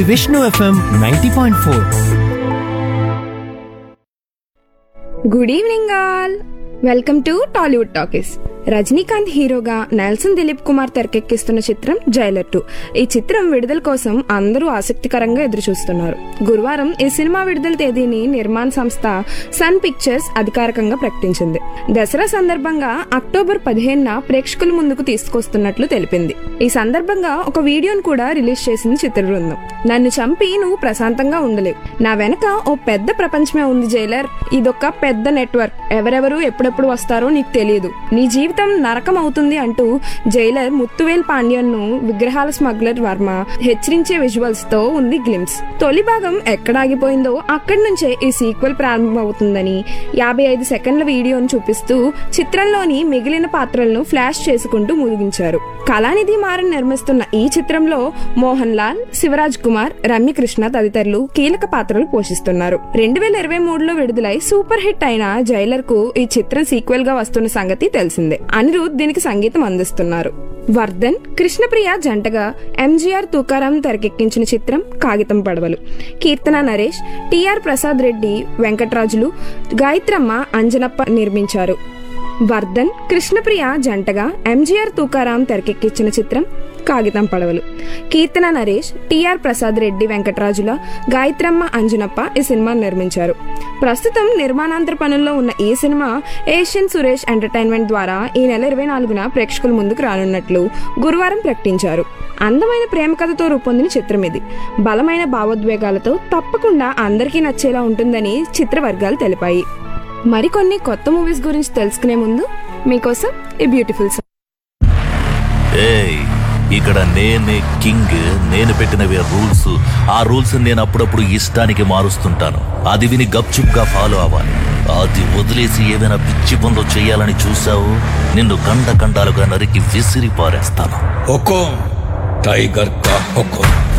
Vishnu FM ninety point four good evening all welcome to Tollywood talkies Rajinikanth హీరోగా నెల్సన్ దిలీప్ కుమార్ తెరకెక్కిస్తున్న చిత్రం Jailer two ఈ చిత్రం విడుదల కోసం అందరూ ఆసక్తికరంగా ఎదురు చూస్తున్నారు గురువారం ఈ సినిమా విడుదల తేదీని నిర్మాణ సంస్థ సన్ పిక్చర్స్ అధికారికంగా ప్రకటించింది దసరా సందర్భంగా అక్టోబర్ పదిహేనున ప్రేక్షకుల ముందుకు తీసుకొస్తున్నట్లు తెలిపింది ఈ సందర్భంగా ఒక వీడియోను కూడా రిలీజ్ చేసింది చిత్ర బృందం నన్ను చంపి నువ్వు ప్రశాంతంగా ఉండలేవు నా వెనక ఓ పెద్ద ప్రపంచమే ఉంది జైలర్ ఇదొక పెద్ద నెట్వర్క్ ఎవరెవరు ఎప్పుడెప్పుడు వస్తారో నీకు తెలియదు నీ జీవితం నరకం అవుతుంది అంటూ జైలర్ ముత్తువేల్ పాండ్యన్ను విగ్రహాల స్మగ్లర్ వర్మ హెచ్చరించే విజువల్స్ తో ఉంది గ్లిమ్స్ తొలి భాగం ఎక్కడ ఆగిపోయిందో అక్కడి నుంచే ఈ సీక్వెల్ ప్రారంభమవుతుందని యాభై ఐదు సెకండ్ల వీడియోను చూపిస్తూ చిత్రంలోని మిగిలిన పాత్రలను ఫ్లాష్ చేసుకుంటూ ముగించారు కళానిధి మారన్ నిర్మిస్తున్న ఈ చిత్రంలో మోహన్ లాల్ శివరాజ్ కుమార్ రమ్యకృష్ణ తదితరులు కీలక పాత్రలు పోషిస్తున్నారు రెండు వేల ఇరవై మూడులో విడుదలై సూపర్ హిట్ అయిన జైలర్ కు ఈ చిత్రం సీక్వెల్ గా వస్తున్న సంగతి తెలిసిందే అనిరుద్ దీనికి సంగీతం అందిస్తున్నారు వర్ధన్ కృష్ణప్రియ జంటగా ఎంజీఆర్ తుకారాం తెరకెక్కించిన చిత్రం కాగితం పడవలు కీర్తన నరేష్ టిఆర్ ప్రసాద్ రెడ్డి వెంకట్రాజులు గాయత్రమ్మ అంజనప్ప నిర్మించారు వర్ధన్ కృష్ణప్రియ జంటగా ఎంజీఆర్ తుకారాం తెరకెక్కించిన చిత్రం కాగితం పడవలు కీర్తన నరేష్ టిఆర్ ప్రసాద్ రెడ్డి వెంకటరాజుల గాయత్రమ్మ అంజనప్ప ఈ సినిమా నిర్మించారు ప్రస్తుతం నిర్మాణాంతర పనుల్లో ఉన్న ఈ సినిమా ఏషియన్ సురేష్ ఎంటర్టైన్మెంట్ ద్వారా ఈ నెల ఇరవై నాలుగున ప్రేక్షకుల ముందుకు రానున్నట్లు గురువారం ప్రకటించారు అందమైన ప్రేమ కథతో రూపొందిన చిత్రం ఇది బలమైన భావోద్వేగాలతో తప్పకుండా అందరికీ నచ్చేలా ఉంటుందని చిత్ర వర్గాలు తెలిపాయి మరికొన్ని కొత్త మూవీస్ గురించి తెలుసుకునే ముందు మీకోసం ఈ బ్యూటిఫుల్ సాంగ్ ఏయ్ ఇక్కడ నేనే కింగ్ నేను పెట్టినవే రూల్స్ ఆ రూల్స్ నేను అప్పుడప్పుడు ఇష్టానికి మారుస్తుంటాను అది విని గప్చుప్ గా ఫాలో అవ్వాలి అది వదిలేసి ఏదైనా పిచ్చి పనులు చేయాలని చూసావు నిన్ను కండ కండాలుగా నరికి విసిరి పారేస్తాను हुकुम टाइगर का हुकुम